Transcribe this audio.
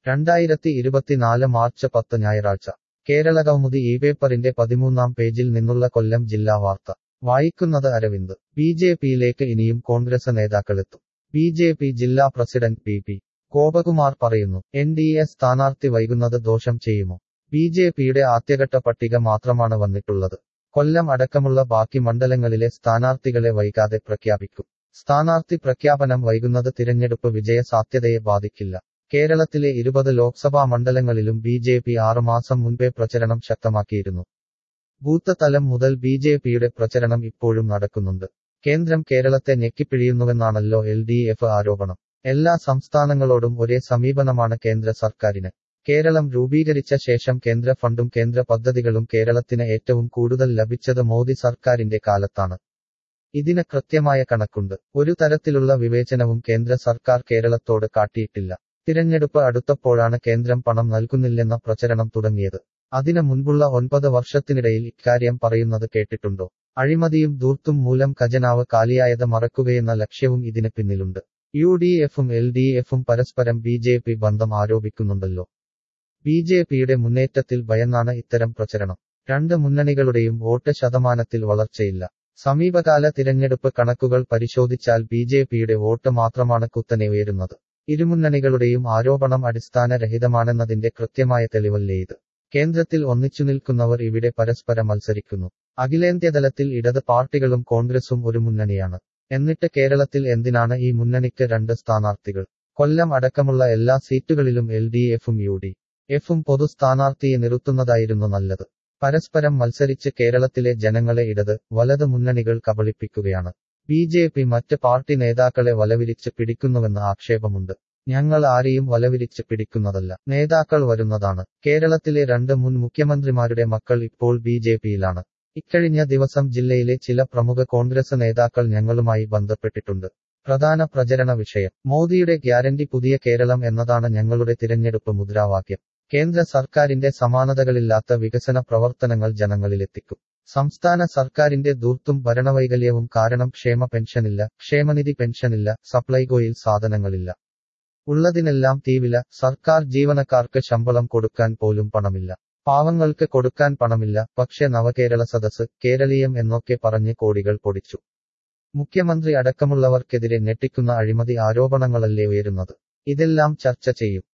രണ്ടായിരത്തി ഇരുപത്തിനാല് മാർച്ച് പത്ത് ഞായറാഴ്ച കേരളകൗമുദി ഈ പേപ്പറിന്റെ പതിമൂന്നാം പേജിൽ നിന്നുള്ള കൊല്ലം ജില്ലാ വാർത്ത വായിക്കുന്നത് അരവിന്ദ് ബി ജെ പിയിലേക്ക് ഇനിയും കോൺഗ്രസ് നേതാക്കളെത്തും ബി ജെ പി ജില്ലാ പ്രസിഡന്റ് പി പി ഗോപകുമാർ പറയുന്നു എൻ ഡി എ സ്ഥാനാർത്ഥി വൈകുന്നത് ദോഷം ചെയ്യുമോ ബി ജെ പിയുടെ ആദ്യഘട്ട പട്ടിക മാത്രമാണ് വന്നിട്ടുള്ളത് കൊല്ലം അടക്കമുള്ള ബാക്കി മണ്ഡലങ്ങളിലെ സ്ഥാനാർത്ഥികളെ വൈകാതെ പ്രഖ്യാപിക്കും സ്ഥാനാർത്ഥി പ്രഖ്യാപനം വൈകുന്നത് തിരഞ്ഞെടുപ്പ് വിജയ സാധ്യതയെ ബാധിക്കില്ല കേരളത്തിലെ ഇരുപത് ലോക്സഭാ മണ്ഡലങ്ങളിലും ബി ജെ പി ആറുമാസം മുൻപേ പ്രചരണം ശക്തമാക്കിയിരുന്നു ബൂത്ത് തലം മുതൽ ബി ജെ പിയുടെ പ്രചരണം ഇപ്പോഴും നടക്കുന്നുണ്ട് കേന്ദ്രം കേരളത്തെ ഞെക്കിപ്പിഴിയുന്നുവെന്നാണല്ലോ എൽ ഡി എഫ് ആരോപണം എല്ലാ സംസ്ഥാനങ്ങളോടും ഒരേ സമീപനമാണ് കേന്ദ്ര സർക്കാരിന് കേരളം രൂപീകരിച്ച ശേഷം കേന്ദ്ര ഫണ്ടും കേന്ദ്ര പദ്ധതികളും കേരളത്തിന് ഏറ്റവും കൂടുതൽ ലഭിച്ചത് മോദി സർക്കാരിന്റെ കാലത്താണ് ഇതിന് കൃത്യമായ കണക്കുണ്ട് ഒരു തരത്തിലുള്ള വിവേചനവും കേന്ദ്ര സർക്കാർ കേരളത്തോട് കാട്ടിയിട്ടില്ല തിരഞ്ഞെടുപ്പ് അടുത്തപ്പോഴാണ് കേന്ദ്രം പണം നൽകുന്നില്ലെന്ന പ്രചരണം തുടങ്ങിയത് അതിനു മുൻപുള്ള ഒൻപത് വർഷത്തിനിടയിൽ ഇക്കാര്യം പറയുന്നത് കേട്ടിട്ടുണ്ടോ അഴിമതിയും ദൂർത്തും മൂലം ഖജനാവ് കാലിയായത് മറക്കുകയെന്ന ലക്ഷ്യവും ഇതിന് പിന്നിലുണ്ട് യു ഡി എഫും എൽ ഡി എഫും പരസ്പരം ബി ജെ പി ബന്ധം ആരോപിക്കുന്നുണ്ടല്ലോ ബി ജെ പിയുടെ മുന്നേറ്റത്തിൽ ഭയന്നാണ് ഇത്തരം പ്രചരണം രണ്ട് മുന്നണികളുടെയും വോട്ട് ശതമാനത്തിൽ വളർച്ചയില്ല സമീപകാല തിരഞ്ഞെടുപ്പ് കണക്കുകൾ പരിശോധിച്ചാൽ ബി ജെ പിയുടെ വോട്ട് മാത്രമാണ് കുത്തനെ ഉയരുന്നത് ഇരുമുന്നണികളുടെയും ആരോപണം അടിസ്ഥാനരഹിതമാണെന്നതിന്റെ കൃത്യമായ തെളിവല്ലേ ഇത് കേന്ദ്രത്തിൽ ഒന്നിച്ചു നിൽക്കുന്നവർ ഇവിടെ പരസ്പരം മത്സരിക്കുന്നു അഖിലേന്ത്യതലത്തിൽ ഇടത് പാർട്ടികളും കോൺഗ്രസും ഒരു മുന്നണിയാണ് എന്നിട്ട് കേരളത്തിൽ എന്തിനാണ് ഈ മുന്നണിക്ക് രണ്ട് സ്ഥാനാർത്ഥികൾ കൊല്ലം അടക്കമുള്ള എല്ലാ സീറ്റുകളിലും എൽ ഡി എഫും യു ഡി എഫും പൊതു സ്ഥാനാർത്ഥിയെ നിർത്തുന്നതായിരുന്നു നല്ലത് പരസ്പരം മത്സരിച്ച് കേരളത്തിലെ ജനങ്ങളെ ഇടത് വലത് മുന്നണികൾ കബളിപ്പിക്കുകയാണ് ബി ജെ പി മറ്റ് പാർട്ടി നേതാക്കളെ വലവിരിച്ച് പിടിക്കുന്നുവെന്ന ആക്ഷേപമുണ്ട് ഞങ്ങൾ ആരെയും വലവിരിച്ച് പിടിക്കുന്നതല്ല നേതാക്കൾ വരുന്നതാണ് കേരളത്തിലെ രണ്ട് മുൻ മുഖ്യമന്ത്രിമാരുടെ മക്കൾ ഇപ്പോൾ ബി ജെ പിയിലാണ് ഇക്കഴിഞ്ഞ ദിവസം ജില്ലയിലെ ചില പ്രമുഖ കോൺഗ്രസ് നേതാക്കൾ ഞങ്ങളുമായി ബന്ധപ്പെട്ടിട്ടുണ്ട് പ്രധാന പ്രചരണ വിഷയം മോദിയുടെ ഗ്യാരണ്ടി പുതിയ കേരളം എന്നതാണ് ഞങ്ങളുടെ തിരഞ്ഞെടുപ്പ് മുദ്രാവാക്യം കേന്ദ്ര സർക്കാരിന്റെ സമാനതകളില്ലാത്ത വികസന പ്രവർത്തനങ്ങൾ ജനങ്ങളിലെത്തിക്കും സംസ്ഥാന സർക്കാരിന്റെ ദൂർത്തും ഭരണവൈകല്യവും കാരണം ക്ഷേമ പെൻഷനില്ല ക്ഷേമനിധി പെൻഷനില്ല സപ്ലൈകോയിൽ സാധനങ്ങളില്ല ഉള്ളതിനെല്ലാം തീവില സർക്കാർ ജീവനക്കാർക്ക് ശമ്പളം കൊടുക്കാൻ പോലും പണമില്ല പാവങ്ങൾക്ക് കൊടുക്കാൻ പണമില്ല പക്ഷെ നവകേരള സദസ് കേരളീയം എന്നൊക്കെ പറഞ്ഞ് കോടികൾ പൊടിച്ചു മുഖ്യമന്ത്രി അടക്കമുള്ളവർക്കെതിരെ ഞെട്ടിക്കുന്ന അഴിമതി ആരോപണങ്ങളല്ലേ ഉയരുന്നത് ഇതെല്ലാം ചർച്ച ചെയ്യും